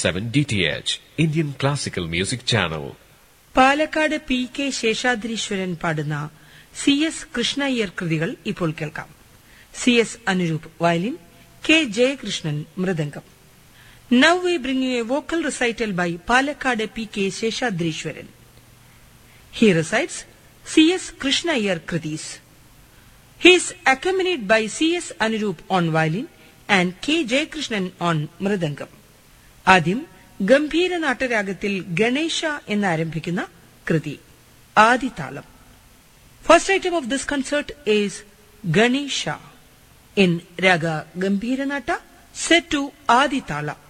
7 DTH, Indian Classical Music Channel. Palakkad P K Seshadriswaran പാടുന്ന C S Krishnaiyer കൃതികൾ ഇപ്പോൾ കേൾക്കാം C S Anuroop violin K Jayakrishnan mridangam now we bring you a vocal recital by Palakkad P K Seshadriswaran he recites C S Krishnaiyer kritis He is accompanied by C.S. Anurup on violin and K. Jayakrishnan on mridangam ആദ്യം ഗംഭീര നാട്ടരാഗത്തിൽ ഗണേശ എന്നാരംഭിക്കുന്ന കൃതി ആദിതാളം first item of this concert is Ganesha in raga Gambhiranata set to ആദിതാള